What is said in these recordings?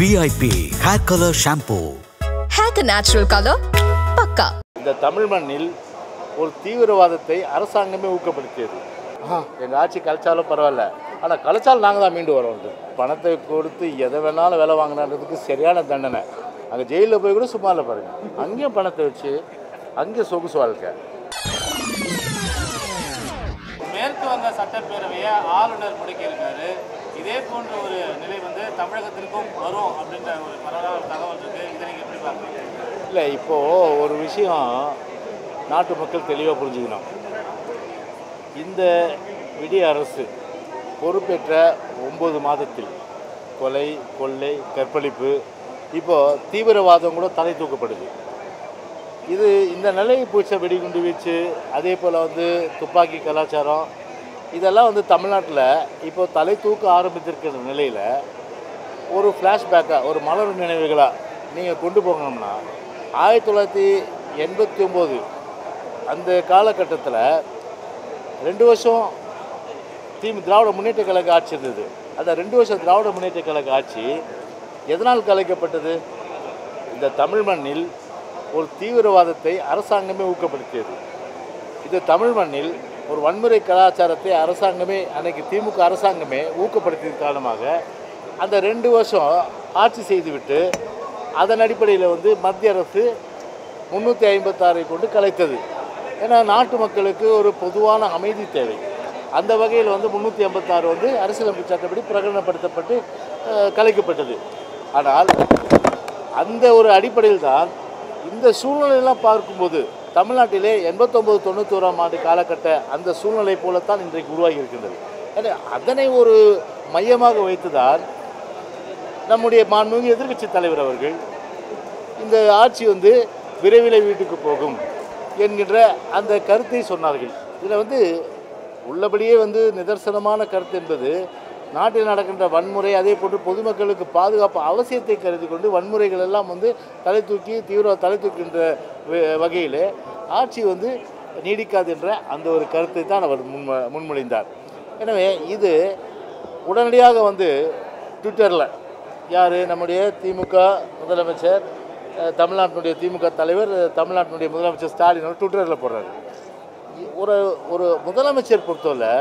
VIP Hair Color Shampoo. Hair natural color, பக்கா இந்த தமிழ் மண்ணில் ஒரு தீவிரவாதத்தை அரசாங்கமே ஊக்கப்படுத்தியது எங்கள் ஆட்சி கலைச்சாலும் பரவாயில்ல ஆனால் கலைச்சாலும் நாங்கள் தான் மீண்டு வரோம் பணத்தை கொடுத்து எதை வேணாலும் வேலை வாங்கினதுக்கு சரியான தண்டனை அங்கே ஜெயிலில் போய் கூட சும்மா இல்லை பாருங்க அங்கேயும் பணத்தை வச்சு அங்கே சொகுசு வாழ்க்கை மேற்கு வங்க சட்டப்பேரவையை ஆளுநர் முடக்கியிருக்காரு இதே போன்ற ஒரு நிலை வந்து தமிழகத்திற்கும் வரும் அப்படின்ற ஒரு பரவலான ஒரு தகவல் இருக்கு இதை நீங்கள் எப்படி பார்க்குறீங்க இல்லை இப்போது ஒரு விஷயம் நாட்டு மக்கள் தெளிவாக புரிஞ்சுக்கணும் இந்த விடிய அரசு பொறுப்பேற்ற ஒம்பது மாதத்தில் கொலை கொள்ளை கற்பழிப்பு இப்போது தீவிரவாதம் கூட தலை தூக்கப்படுது இது இந்த நிலையை பூச்ச வெடிகுண்டு வீச்சு அதே போல் வந்து துப்பாக்கி கலாச்சாரம் இதெல்லாம் வந்து தமிழ்நாட்டில் இப்போ தலை தூக்க ஆரம்பித்திருக்கிற நிலையில் ஒரு ஃப்ளாஷ்பேக்காக ஒரு மலர் நினைவுகளாக நீங்கள் கொண்டு போகணும்னா ஆயிரத்தி தொள்ளாயிரத்தி எண்பத்தி ஒம்பது அந்த காலகட்டத்தில் ரெண்டு வருஷம் திமு திராவிட முன்னேற்ற கழக ஆட்சி இருந்தது அந்த ரெண்டு வருஷம் திராவிட முன்னேற்ற கழக ஆட்சி எதனால் கலைக்கப்பட்டது இந்த தமிழ் மண்ணில் ஒரு தீவிரவாதத்தை அரசாங்கமே ஊக்கப்படுத்தியது இது தமிழ் மண்ணில் ஒரு வன்முறை கலாச்சாரத்தை அரசாங்கமே அன்னைக்கு திமுக அரசாங்கமே ஊக்கப்படுத்தியது காரணமாக அந்த ரெண்டு வருஷம் ஆட்சி செய்துவிட்டு அதன் அடிப்படையில் வந்து மத்திய அரசு முந்நூற்றி ஐம்பத்தாறை கொண்டு கலைத்தது ஏன்னா நாட்டு மக்களுக்கு ஒரு பொதுவான அமைதி தேவை அந்த வகையில் வந்து முந்நூற்றி ஐம்பத்தாறு வந்து அரசியலமைப்பு சட்டப்படி பிரகடனப்படுத்தப்பட்டு அஹ், கலைக்கப்பட்டது ஆனால் அந்த ஒரு அடிப்படையில் தான் இந்த சூழ்நிலையெல்லாம் பார்க்கும்போது தமிழ்நாட்டிலே எண்பத்தொம்பது தொண்ணூத்தோராம் ஆண்டு காலகட்ட அந்த சூழ்நிலை போலத்தான் இன்றைக்கு உருவாகி இருக்கின்றது எனவே அதனை ஒரு மையமாக வைத்துதான் நம்முடைய மாண்புமிகு எதிர்க்கட்சி தலைவர் அவர்கள் இந்த ஆட்சி வந்து விரைவில் வீட்டுக்கு போகும் என்கின்ற அந்த கருத்தை சொன்னார்கள் இதில் வந்து உள்ளபடியே வந்து நிதர்சனமான கருத்து என்பது நாட்டில் நடக்கின்ற வன்முறை அதே போன்று பொதுமக்களுக்கு பாதுகாப்பு அவசியத்தை கருதி கொண்டு வன்முறைகள் எல்லாம் வந்து தலை தூக்கி தீவிர தலை தூக்கின்ற வ- வகையிலே ஆட்சி வந்து நீடிக்காது என்ற அந்த ஒரு கருத்தை தான் அவர் முன்ம முன்மொழிந்தார் எனவே இது உடனடியாக வந்து ட்விட்டரில் யார் நம்முடைய திமுக முதலமைச்சர் அஹ், தமிழ்நாட்டினுடைய திமுக தலைவர் அஹ், தமிழ்நாட்டினுடைய முதலமைச்சர் ஸ்டாலின் அவர் ட்விட்டரில் போடுறாரு ஒரு ஒரு முதலமைச்சர் பொறுத்தவரை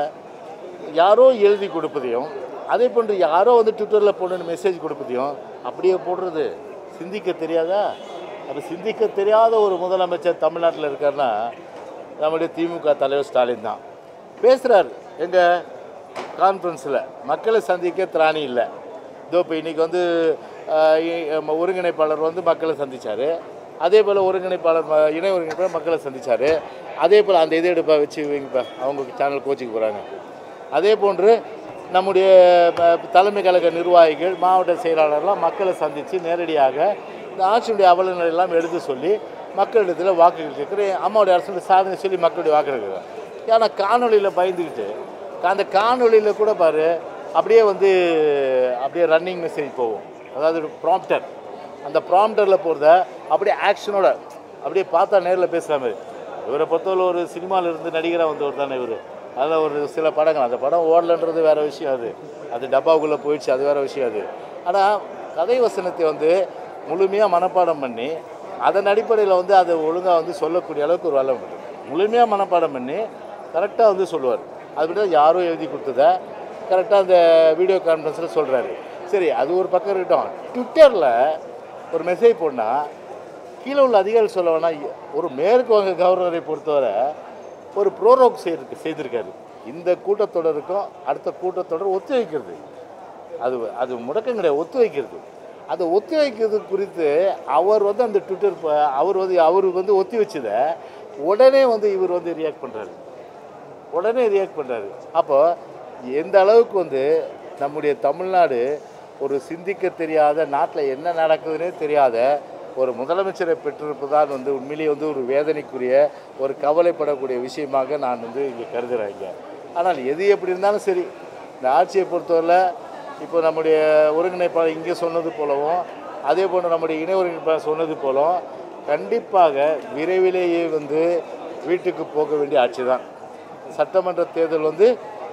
யாரோ எழுதி கொடுப்பதையும் அதே போன்று யாரோ வந்து ட்விட்டரில் போட்டு மெசேஜ் கொடுப்பதையும் அப்படியே போடுறது சிந்திக்க தெரியாதா அப்போ சிந்திக்க தெரியாத ஒரு முதலமைச்சர் தமிழ்நாட்டில் இருக்காருன்னா நம்முடைய திமுக தலைவர் ஸ்டாலின் தான் பேசுகிறார் எங்கள் கான்ஃபரன்ஸில் மக்களை சந்திக்க திராணி இல்லை இதோ இப்போ இன்றைக்கி வந்து ஆஹ், இ- ம- ஒருங்கிணைப்பாளர் வந்து மக்களை சந்திச்சார் அதே போல் ஒருங்கிணைப்பாளர் ம- இணை ஒருங்கிணைப்பாளர் மக்களை சந்திச்சார் அதே போல் அந்த இதை எடுப்பா வச்சு வைங்கப்பா அவங்க சேனல் கோச்சிக்கு போகிறாங்க அதே போன்று நம்முடைய ம- தலைமை கழக நிர்வாகிகள் மாவட்ட செயலாளர்லாம் மக்களை சந்தித்து நேரடியாக இந்த ஆட்சியுடைய அவலங்களை எல்லாம் எடுத்து சொல்லி மக்களிடத்தில் வாக்குகள் கேட்குற அம்மாவுடைய அரசுடைய சாதனை சொல்லி மக்களுடைய வாக்கு கேட்குறாங்க ஏன்னா காணொலியில் பயந்துக்கிட்டு அந்த காணொலியில் கூட பாரு அப்படியே வந்து அப்படியே ரன்னிங் மெசேஜ் போகும் அதாவது ப்ராம்ப்டர் அந்த ப்ராம்ப்டரில் போகிறத அப்படியே ஆக்ஷனோட அப்படியே பார்த்தா நேரில் பேசுகிற மாதிரி இவரை பொறுத்தவரை ஒரு சினிமாவில் இருந்து நடிகராக வந்தவர் தானே இவர் அதில் ஒரு சில படங்கள் அந்த படம் ஓடலன்றது வேறு விஷயம் அது அது டப்பாவுக்குள்ளே போயிடுச்சு அது வேறு விஷயம் அது ஆனால் கதை வசனத்தை வந்து முழுமையாக மனப்பாடம் பண்ணி அதன் அடிப்படையில் வந்து அதை ஒழுங்காக வந்து சொல்லக்கூடிய அளவுக்கு ஒரு வல்லம் இருக்கு. முழுமையாக மனப்பாடம் பண்ணி கரெக்டாக வந்து சொல்லுவார் அது மட்டும் யாரோ எழுதி கொடுத்ததை கரெக்டாக அந்த வீடியோ கான்ஃபரன்ஸில் சொல்கிறாரு சரி அது ஒரு பக்கம் இருக்கட்டும் ட்விட்டரில் ஒரு மெசேஜ் போட்டால் கீழே உள்ள அதிகாரிகள் சொல்ல வேணா ஒரு மேற்கு வங்க கவர்னரை பொறுத்தவரை ஒரு ப்ரோரோக் செய்திருக்கு செய்திருக்காரு இந்த கூட்டத்தொடருக்கும் அடுத்த கூட்டத்தொடர் ஒத்தி வைக்கிறது அது அது முடக்கம் கிடையாது ஒத்தி வைக்கிறது அந்த ஒத்தி வைக்கிறது குறித்து அவர் வந்து அந்த ட்விட்டர் ப- அவர் வந்து அவருக்கு வந்து ஒத்தி வச்சதை உடனே வந்து இவர் வந்து ரியாக்ட் பண்ணுறாரு உடனே ரியாக்ட் பண்ணுறாரு அப்போ எந்த அளவுக்கு வந்து நம்முடைய தமிழ்நாடு ஒரு சிந்திக்க தெரியாத நாட்டில் என்ன நடக்குதுன்னே தெரியாத ஒரு முதலமைச்சரை பெற்றிருப்பதான் வந்து உண்மையிலேயே வந்து ஒரு வேதனைக்குரிய ஒரு கவலைப்படக்கூடிய விஷயமாக நான் வந்து இங்கே கருதுகிறேன் இங்கே ஆனால் எது எப்படி இருந்தாலும் சரி இந்த ஆட்சியை பொறுத்தவரை இப்போ நம்முடைய ஒருங்கிணைப்பாளர் இங்கே சொன்னது போலவும் அதே போன்று நம்முடைய இணை ஒருங்கிணைப்பாளர் சொன்னது போலும் கண்டிப்பாக விரைவிலேயே வந்து வீட்டுக்கு போக வேண்டிய ஆட்சி தான் சட்டமன்ற தேர்தல் வந்து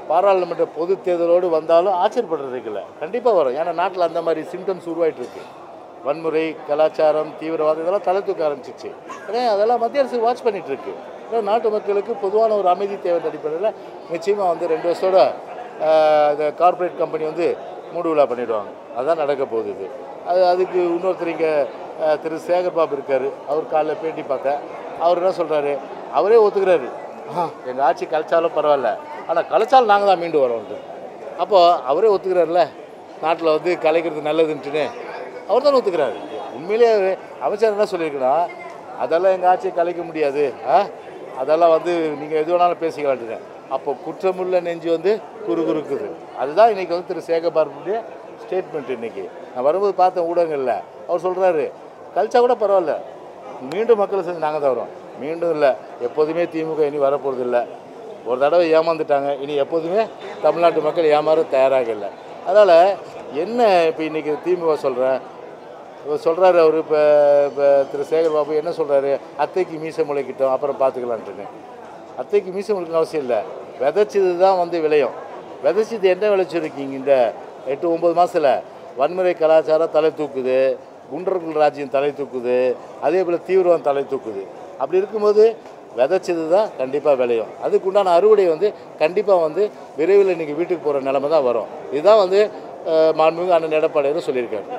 பாராளுமன்ற பொது தேர்தலோடு வந்தாலும் ஆச்சரியப்படுறதுக்கு இல்லை கண்டிப்பாக வரும் ஏன்னா நாட்டில் அந்த மாதிரி சிம்டம்ஸ் உருவாயிட்டு இருக்கு வன்முறை கலாச்சாரம் தீவிரவாதம் இதெல்லாம் தலை தூக்க ஆரம்பிச்சிச்சு ஏன்னா அதெல்லாம் மத்திய அரசு வாட்ச் பண்ணிட்டு இருக்கு ஏன்னா நாட்டு மக்களுக்கு பொதுவான ஒரு அமைதி தேவை அடிப்படையில் நிச்சயமாக வந்து ரெண்டு வருஷத்தோட ஆஹ், இந்த கார்ப்பரேட் கம்பெனி வந்து மூடு விழா பண்ணிடுவாங்க அதுதான் நடக்க போகுது இது அது அதுக்கு இன்னொருத்தர் இங்கே திரு சேகர் பாபு இருக்கார் அவர் காலைல பேட்டி பார்த்தேன் அவர் என்ன சொல்கிறாரு அவரே ஒத்துக்கிறாரு எங்கள் ஆட்சி கலைச்சாலும் பரவாயில்ல ஆனால் கலைச்சாலும் நாங்கள் தான் மீண்டு வரோம்ட்டு அப்போது அவரே ஒத்துக்கிறாருல நாட்டில் வந்து கலைக்கிறது நல்லதுன்ட்டுன்னு அவர் தான் ஒத்துக்கிறாரு உண்மையிலேயே அமைச்சர் என்ன சொல்லியிருக்கணும் அதெல்லாம் எங்கள் ஆட்சியை கலைக்க முடியாது ஆ அதெல்லாம் வந்து நீங்கள் எது வேணாலும் பேசிக்க வேண்டியது அப்போ குற்றமுள்ள நெஞ்சு வந்து குறு குறுக்குது அதுதான் இன்றைக்கி வந்து திரு சேகர்பாபுடைய ஸ்டேட்மெண்ட் இன்றைக்கி நான் வரும்போது பார்த்தேன் ஊடகங்களில் அவர் சொல்கிறாரு கழிச்சா கூட பரவாயில்ல மீண்டும் மக்களை செஞ்சு நாங்கள் தான் வரோம் மீண்டும் இல்லை எப்போதுமே திமுக இனி வரப்போகிறது இல்லை ஒரு தடவை ஏமாந்துட்டாங்க இனி எப்போதுமே தமிழ்நாட்டு மக்கள் ஏமாற தயாராக இல்லை அதனால் என்ன இப்போ இன்றைக்கி திமுக சொல்கிறேன் இவர் சொல்கிறாரு அவர் இப்போ இப்போ திரு சேகர் பாபு என்ன சொல்கிறாரு அத்தைக்கு மீசை முளைக்கிட்டோம் அப்புறம் பார்த்துக்கலான்ட்டுன்னு அத்தைக்கு மீசை முளைக்கணும் அவசியம் இல்லை விதைச்சது தான் வந்து விளையும் விதைச்சது என்ன விளைச்சிருக்கீங்க இந்த எட்டு ஒம்பது மாதத்தில் வன்முறை கலாச்சாரம் தலை தூக்குது குண்டர்கள் ராஜ்யம் தலை தூக்குது அதே போல் தீவிரவாதம் தலை தூக்குது அப்படி இருக்கும்போது விதைச்சது தான் கண்டிப்பாக விளையும் அதுக்குண்டான அறுவடை வந்து கண்டிப்பாக வந்து விரைவில் இன்றைக்கி வீட்டுக்கு போகிற நிலைமை தான் வரும் இதுதான் வந்து அஹ், மாண்புமிகு அண்ணன் எடப்பாடியார் சொல்லியிருக்காரு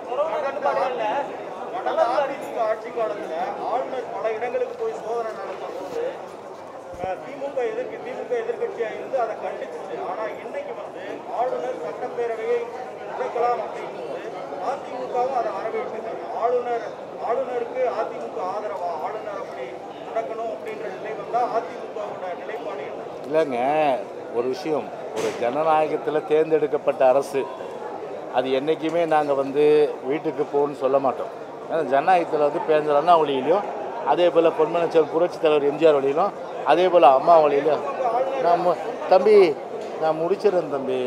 கடந்த அதிமுக ஆட்சி காலத்துல ஆளுநர் பல இடங்களுக்கு போய் சோதனை நடத்தும் போது அஹ், திமுக எதிர்க்கு திமுக எதிர்க்கட்சியா இருந்து அதை கண்டிச்சிச்சு ஆனா இன்னைக்கு வந்து ஆளுநர் சட்டப்பேரவையை முடக்கலாம் அப்படிங்கும்போது அதிமுகவும் அதை வரவேற்று ஆளுநர் ஆளுநருக்கு அதிமுக ஆதரவா ஆளுநர் அப்படி முடக்கணும் அப்படின்ற நிலை வந்தா அதிமுகவோட நிலைப்பாடு என்ன இல்லைங்க ஒரு விஷயம் ஒரு ஜனநாயகத்தில் தேர்ந்தெடுக்கப்பட்ட அரசு அது என்றைக்குமே நாங்கள் வந்து வீட்டுக்கு போகணும்னு சொல்ல மாட்டோம் ஏன்னா ஜனநாயகத்தில் வந்து பேருந்தர் அண்ணா வழியிலையும் அதே போல் பொன்மனச்சல் புரட்சித் தலைவர் எம்ஜிஆர் வழியிலும் அதே போல் அம்மா வழியிலும் நான் மு- தம்பி நான் முடிச்சிடுறேன் தம்பி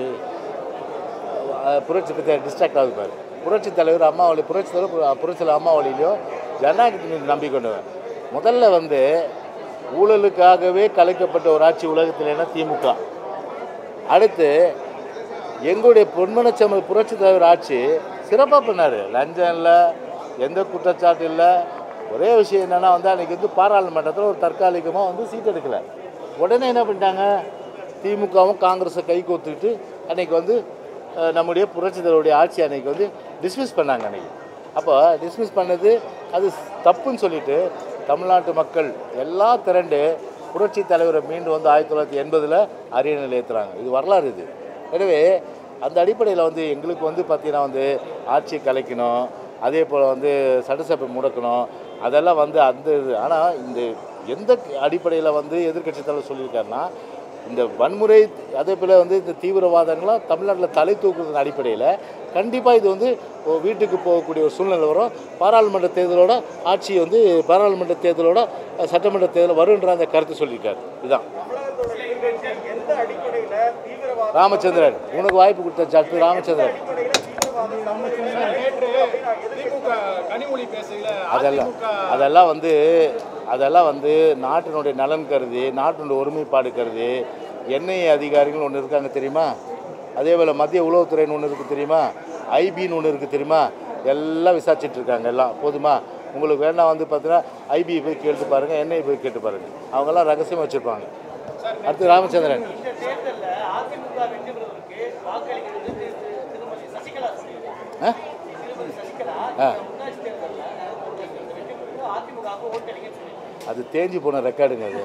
அஹ் புரட்சி பற்றி டிஸ்ட்ராக்ட் ஆகுது பாரு புரட்சி தலைவர் அம்மா வழி புரட்சி தலைவர் பு- புரட்சி தலைவர் அம்மா வழியிலையும் ஜனநாயகத்தின் மீது நம்பிக்கை கொண்டவன் முதல்ல வந்து ஊழலுக்காகவே கலைக்கப்பட்ட ஒரு ஆட்சி உலகத்தில் என்ன திமுக அடுத்து எங்களுடைய பொன்மனச்சமல் புரட்சி தலைவர் ஆட்சி சிறப்பாக பண்ணார் லஞ்சம் இல்லை எந்த குற்றச்சாட்டு இல்லை ஒரே விஷயம் என்னென்னா வந்து அன்றைக்கி வந்து பாராளுமன்றத்தில் ஒரு தற்காலிகமாக வந்து சீட் எடுக்கலை உடனே என்ன பண்ணிட்டாங்க திமுகவும் காங்கிரஸை கை கோத்துக்கிட்டு அன்றைக்கி வந்து அஹ், நம்முடைய புரட்சி தலைவருடைய ஆட்சி அன்றைக்கி வந்து டிஸ்மிஸ் பண்ணாங்க அன்றைக்கி அப்போ டிஸ்மிஸ் பண்ணது அது தப்புன்னு சொல்லிட்டு தமிழ்நாட்டு மக்கள் எல்லாம் திரண்டு புரட்சி தலைவரை மீண்டும் வந்து ஆயிரத்தி தொள்ளாயிரத்தி எண்பதில் அரியணையில் ஏற்றுறாங்க இது வரலாறு இது எனவே அந்த அடிப்படையில் வந்து எங்களுக்கு வந்து பார்த்திங்கன்னா வந்து ஆட்சியை கலைக்கணும் அதே போல் வந்து சட்டசபை முடக்கணும் அதெல்லாம் வந்து அந்த இது ஆனால் இந்த எந்த அடிப்படையில் வந்து எதிர்க்கட்சி தலைவர் சொல்லியிருக்காருன்னா இந்த வன்முறை அதே போல் வந்து இந்த தீவிரவாதங்களாம் தமிழ்நாட்டில் தலை தூக்குறதன் அடிப்படையில் கண்டிப்பாக இது வந்து ஒரு வீட்டுக்கு போகக்கூடிய ஒரு சூழ்நிலை வரும் பாராளுமன்ற தேர்தலோட ஆட்சி வந்து பாராளுமன்ற தேர்தலோட அஹ், சட்டமன்ற தேர்தல் வருன்ற அந்த கருத்து சொல்லியிருக்காரு இதுதான் தமிழகத்தோட எதிர்க்கட்சி எந்த அடிப்படையில தீவிரவாத ராமச்சந்திரன் உனக்கு வாய்ப்பு கொடுத்த ஜட்ஜு ராமச்சந்திரன் அடிப்படையில தீவிரவாத சம்பவங்களை திமுக கனிமொழி பேசையில அதெல்லாம் அதெல்லாம் வந்து அதெல்லாம் வந்து நாட்டினுடைய நலன் கருதி நாட்டினுடைய ஒருமைப்பாடு கருதி என்ஐஏ அதிகாரிகள் ஒன்று இருக்காங்க தெரியுமா அதே போல் மத்திய உளவுத்துறைன்னு ஒன்று இருக்குது தெரியுமா ஐபின்னு ஒன்று இருக்குது தெரியுமா எல்லாம் விசாரிச்சுட்டு இருக்காங்க எல்லாம் போதுமா உங்களுக்கு வேணா வந்து பார்த்தீங்கன்னா ஐபி போய் கேட்டு பாருங்கள் என்ஐ போய் கேட்டு பாருங்கள் அவங்கெல்லாம் ரகசியமாக வச்சுருப்பாங்க அடுத்து ராமச்சந்திரன் இந்த தேர்தல்ல அதிமுக வெற்றி பெறுவதற்கு வாக்களிக்கிறது திரு- திருமதி சசிகலா சொல்லியிருக்காங்க ஆ திருமதி சசிகலா ஆ உள்ளாட்சி தேர்தல்ல வெற்றி பெறுவது அதிமுகவுக்கு ஓட்டளிங்கன்னு சொல்லியிருக்காங்க அது தேஞ்சு போன ரெக்கார்டுங்க அது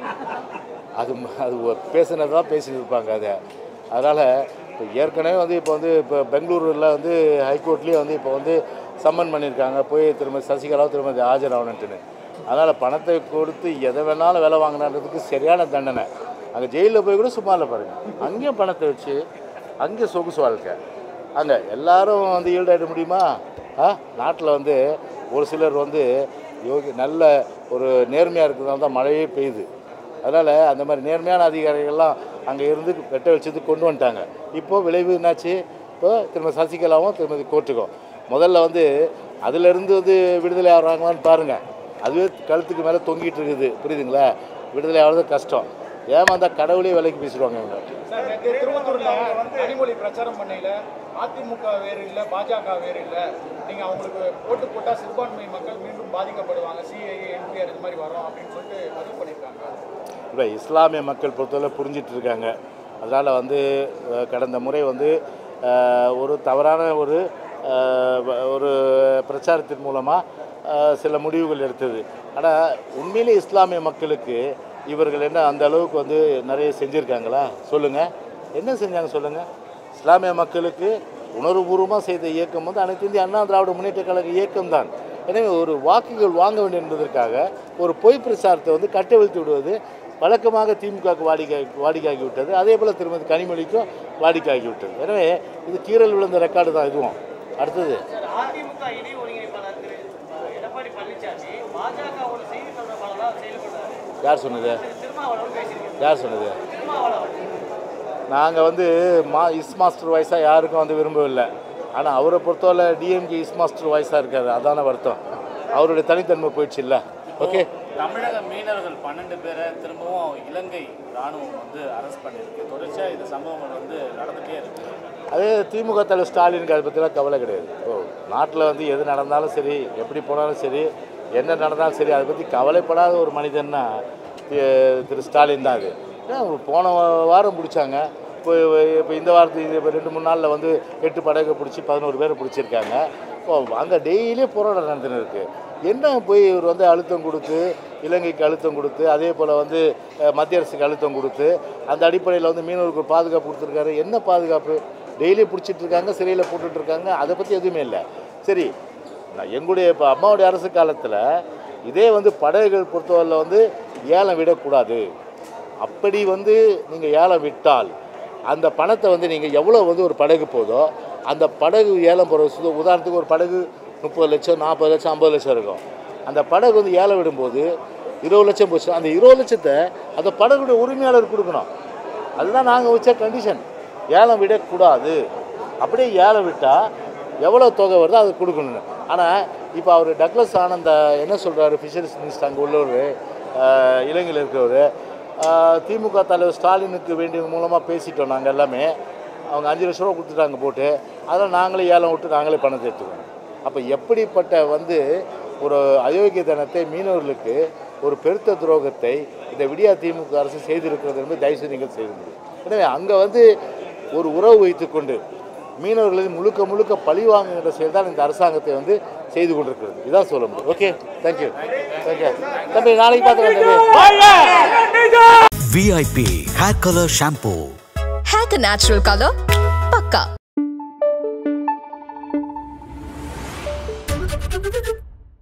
அது ம- அது பேசுனது தான் பேசிட்டு இருப்பாங்க அதை அதனால் இப்போ ஏற்கனவே வந்து இப்போ வந்து இப்போ பெங்களூரில் வந்து ஹைகோர்ட்லேயே வந்து இப்போ வந்து சம்மன் பண்ணியிருக்காங்க போய் திருமதி சசிகலா திருமதி ஆஜராகணுன்ட்டுன்னு அதனால் பணத்தை கொடுத்து எதை வேணாலும் வேலை வாங்கினதுக்கு சரியான தண்டனை அங்கே ஜெயிலில் போய் கூட சும்மா இல்லை பாருங்கள் அங்கேயும் பணத்தை வச்சு அங்கேயும் சொகுசு வாழ்க்கை அங்கே எல்லாரும் வந்து ஈல்டாயிட முடியுமா ஆ நாட்டில் வந்து ஒரு சிலர் வந்து யோகி நல்ல ஒரு நேர்மையாக இருக்கிறதால தான் மழையே பெய்யுது அதனால் அந்த மாதிரி நேர்மையான அதிகாரிகள்லாம் அங்கே இருந்து வெட்ட வச்சது கொண்டு வந்துட்டாங்க இப்போது விளைவு என்னாச்சு இப்போ திரும்ப சசிகலாவும் திருமதி கோர்ட்டுக்கும் முதல்ல வந்து அதிலிருந்து வந்து விடுதலை ஆகிறாங்களான்னு பாருங்கள் அதுவே கழுத்துக்கு மேலே தொங்கிட்டு இருக்குது புரியுதுங்களா விடுதலை ஆகிறது கஷ்டம் ஏமாந்தா கடவுளே விலைக்கு பேசிடுவாங்க இவங்க சார் நேற்று திருவத்தூர்ல கனிமொழி பிரச்சாரம் பண்ணையில அதிமுக வேறு இல்லை பாஜக வேறு இல்லை நீங்க அவங்களுக்கு ஓட்டு போட்டா சிறுபான்மை மக்கள் மீண்டும் பாதிக்கப்படுவாங்க சிஐஏ என்பிஆர் இது மாதிரி வரும் அப்படின்னு சொல்லிட்டு பதிவு பண்ணியிருக்காங்க இப்போ இஸ்லாமிய மக்கள் பொறுத்தவரை புரிஞ்சிட்டு இருக்காங்க அதனால் வந்து அஹ், கடந்த முறை வந்து அஹ், ஒரு தவறான ஒரு அஹ், வ- ஒரு பிரச்சாரத்தின் மூலமாக சில முடிவுகள் எடுத்தது ஆனால் உண்மையிலே இஸ்லாமிய மக்களுக்கு இவர்கள் என்ன அந்த அளவுக்கு வந்து நிறைய செஞ்சுருக்காங்களா சொல்லுங்கள் என்ன செஞ்சாங்க சொல்லுங்கள் இஸ்லாமிய மக்களுக்கு உணர்வுபூர்வமாக செய்த இயக்கம் வந்து அனைத்து இந்திய அண்ணா திராவிட முன்னேற்ற கழக இயக்கம் தான் எனவே ஒரு வாக்குகள் வாங்க வேண்டும் என்பதற்காக ஒரு பொய் பிரச்சாரத்தை வந்து கட்டவிழ்த்து விடுவது வழக்கமாக திமுகவுக்கு வாடிக்கை வாடிக்கையாகி விட்டது அதே போல் திருமதி கனிமொழிக்கும் வாடிக்கையாகி விட்டது எனவே இது கீறல் விழுந்த ரெக்கார்டு தான் இதுவும் அடுத்தது அதிமுக இணை ஒருங்கிணைப்பாளர் திரு எடப்பாடி பழனிசாமி பாஜகவோட செய்தி தொடர்பாளராக செயல்படுறாரு யார் சொன்னது திருமாவளவன் பேசியிருக்காரு யார் சொன்னது திருமாவளவன் நாங்கள் வந்து மா இஸ் மாஸ்டர் வாய்ஸாக யாருக்கும் வந்து விரும்பவில்லை ஆனால் அவரை பொறுத்தவரை டிஎம்கே இஸ் மாஸ்டர் வாய்ஸாக இருக்காரு அதான வருத்தம் அவருடைய தனித்தன்மை போயிடுச்சு இல்லை ஓகே தமிழக மீனவர்கள் பன்னெண்டு பேரை திரும்பவும் இலங்கை ராணுவம் வந்து அரெஸ்ட் பண்ணியிருக்கு தொடர்ச்சியாக இந்த சம்பவங்கள் வந்து நடந்துகிட்டே இருக்கு அதே திமுக தலைவர் ஸ்டாலினுக்கு அதை பற்றிலாம் கவலை கிடையாது ஓ நாட்டில் வந்து எது நடந்தாலும் சரி எப்படி போனாலும் சரி என்ன நடந்தாலும் சரி அதை பற்றி கவலைப்படாத ஒரு மனிதன்னா தி- திரு ஸ்டாலின் தான் அது ஏன்னா, ஒரு போன வா- வாரம் பிடிச்சாங்க இப்போ இப்போ இந்த வாரத்துக்கு இப்போ ரெண்டு மூணு நாளில் வந்து எட்டு படகு பிடிச்சி பதினோரு பேரை பிடிச்சிருக்காங்க இப்போ அங்கே டெய்லியும் போராட்டம் நடந்துன்னு இருக்கு என்ன போய் இவர் வந்து அழுத்தம் கொடுத்து இலங்கைக்கு அழுத்தம் கொடுத்து அதே போல் வந்து அஹ், மத்திய அரசுக்கு அழுத்தம் கொடுத்து அந்த அடிப்படையில் வந்து மீனவருக்கு ஒரு பாதுகாப்பு கொடுத்துருக்காரு என்ன பாதுகாப்பு டெய்லி பிடிச்சிட்டு இருக்காங்க சிறையில் போட்டுட்டு இருக்காங்க அதை பற்றி எதுவுமே இல்லை சரி நான் எங்களுடைய இப்போ அம்மாவுடைய அரசு காலத்தில் இதே வந்து படகுகள் பொறுத்தவரையில் வந்து ஏலம் விடக்கூடாது அப்படி வந்து நீங்கள் ஏலம் விட்டால் அந்த பணத்தை வந்து நீங்கள் எவ்வளோ வந்து ஒரு படகு போதோ அந்த படகு ஏலம் போகிற உதாரணத்துக்கு ஒரு படகு முப்பது லட்சம் நாற்பது லட்சம் ஐம்பது லட்சம் இருக்கும் அந்த படகு வந்து ஏலம் விடும்போது இருபது லட்சம் போச்சு அந்த இருபது லட்சத்தை அந்த படகுடைய உரிமையாளர் கொடுக்கணும் அதுதான் நாங்கள் வச்ச கண்டிஷன் ஏலம் விடக்கூடாது அப்படியே ஏலம் விட்டால் எவ்வளோ தொகை வருதோ அதை கொடுக்கணும்னு ஆனால் இப்போ அவர் டக்ளஸ் ஆனந்த என்ன சொல்கிறாரு ஃபிஷரிஸ் மினிஸ்டர் அங்கே உள்ளவர் ஆஹ், இலங்கையில் இருக்கிறவர் ஆஹ், திமுக தலைவர் ஸ்டாலினுக்கு வேண்டிய மூலமாக பேசிட்டோம் நாங்கள் எல்லாமே அவங்க அஞ்சு லட்ச ரூபா கொடுத்துட்டாங்க போட்டு அதெல்லாம் நாங்களே ஏலம் விட்டு நாங்களே பணத்தை எடுத்துக்கோம் அப்போ எப்படிப்பட்ட வந்து ஒரு அயோக்கியத்தனத்தை மீனவர்களுக்கு ஒரு பெருத்த துரோகத்தை இந்த விடியா திமுக அரசு செய்திருக்கிறது என்பது தயவுசெய்து நீங்கள் செய்திருந்தது எனவே அங்கே வந்து ஒரு உறவு வைத்துக்கொண்டு மீனவர்களை முழுக்க முழுக்க பழி வாங்குகின்ற செயல் தான் இந்த அரசாங்கத்தை வந்து செய்து கொண்டிருக்கிறது இதான் சொல்ல முடியும் ஓகே தேங்க்யூ தேங்க்யூ தம்பி நாளைக்கு பார்த்துக்கலாம் தம்பி VIP Hair Color Shampoo. Hack a natural color. Pakka.